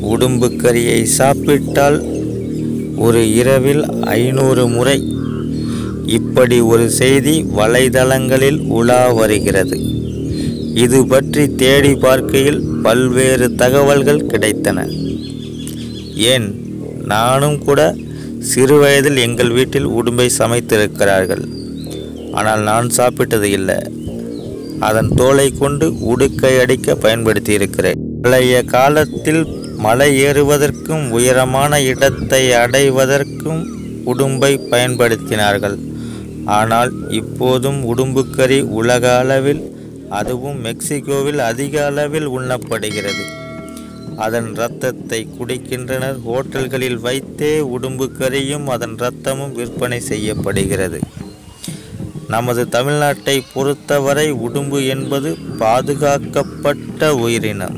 உடும்புக்கறியை சாப்பிட்டால் ஒரு இரவில் ஐநூறு முறை இப்படி ஒரு செய்தி வலைதளங்களில் உலா வருகிறது இது பற்றி தேடி பார்க்கையில் பல்வேறு தகவல்கள் கிடைத்தன ஏன் நானும் கூட சிறுவயதில் எங்கள் வீட்டில் உடும்பை சமைத்திருக்கிறார்கள் ஆனால் நான் சாப்பிட்டது இல்லை அதன் தோலை கொண்டு உடுக்கை அடிக்க பயன்படுத்தி இருக்கிறேன் பழைய காலத்தில் மலை ஏறுவதற்கும் உயரமான இடத்தை அடைவதற்கும் உடும்பை பயன்படுத்தினார்கள் ஆனால் இப்போதும் உடும்புக்கறி உலக அளவில் அதுவும் மெக்சிகோவில் அதிக அளவில் உண்ணப்படுகிறது அதன் இரத்தத்தை குடிக்கின்றனர் ஹோட்டல்களில் வைத்தே உடும்புக்கறியும் அதன் இரத்தமும் விற்பனை செய்யப்படுகிறது நமது தமிழ்நாட்டை பொறுத்தவரை உடும்பு என்பது பாதுகாக்கப்பட்ட உயிரினம்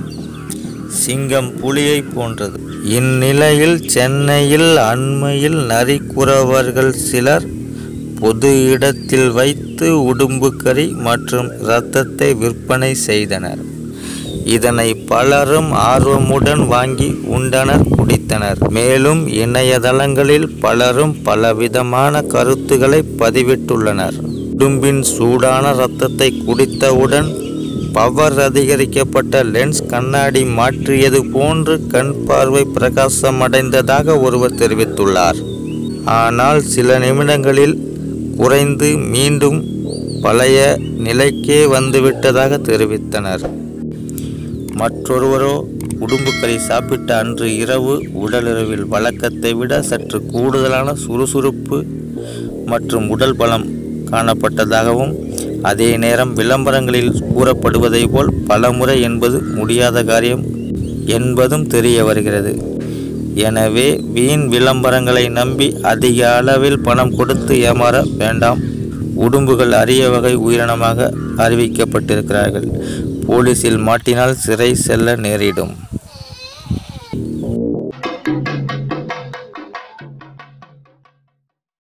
சிங்கம் புலியை போன்றது இந்நிலையில் சென்னையில் அண்மையில் நரிக்குறவர்கள் சிலர் பொது இடத்தில் வைத்து உடும்புக்கறி மற்றும் இரத்தத்தை விற்பனை செய்தனர் இதனை பலரும் ஆர்வமுடன் வாங்கி உண்டனர் குடித்தனர் மேலும் இணையதளங்களில் பலரும் பலவிதமான கருத்துக்களை பதிவிட்டுள்ளனர் உடும்பின் சூடான இரத்தத்தை குடித்தவுடன் பவர் அதிகரிக்கப்பட்ட லென்ஸ் கண்ணாடி மாற்றியது போன்று கண் பார்வை பிரகாசமடைந்ததாக ஒருவர் தெரிவித்துள்ளார் ஆனால் சில நிமிடங்களில் குறைந்து மீண்டும் பழைய நிலைக்கே வந்துவிட்டதாக தெரிவித்தனர் மற்றொருவரோ உடும்புக்கறி சாப்பிட்ட அன்று இரவு உடலுறவில் வழக்கத்தை விட சற்று கூடுதலான சுறுசுறுப்பு மற்றும் உடல் பலம் காணப்பட்டதாகவும் அதே நேரம் விளம்பரங்களில் கூறப்படுவதை போல் பலமுறை என்பது முடியாத காரியம் என்பதும் தெரிய வருகிறது எனவே வீண் விளம்பரங்களை நம்பி அதிக அளவில் பணம் கொடுத்து ஏமாற வேண்டாம் உடும்புகள் அரிய வகை உயிரினமாக அறிவிக்கப்பட்டிருக்கிறார்கள் போலீசில் மாட்டினால் சிறை செல்ல நேரிடும்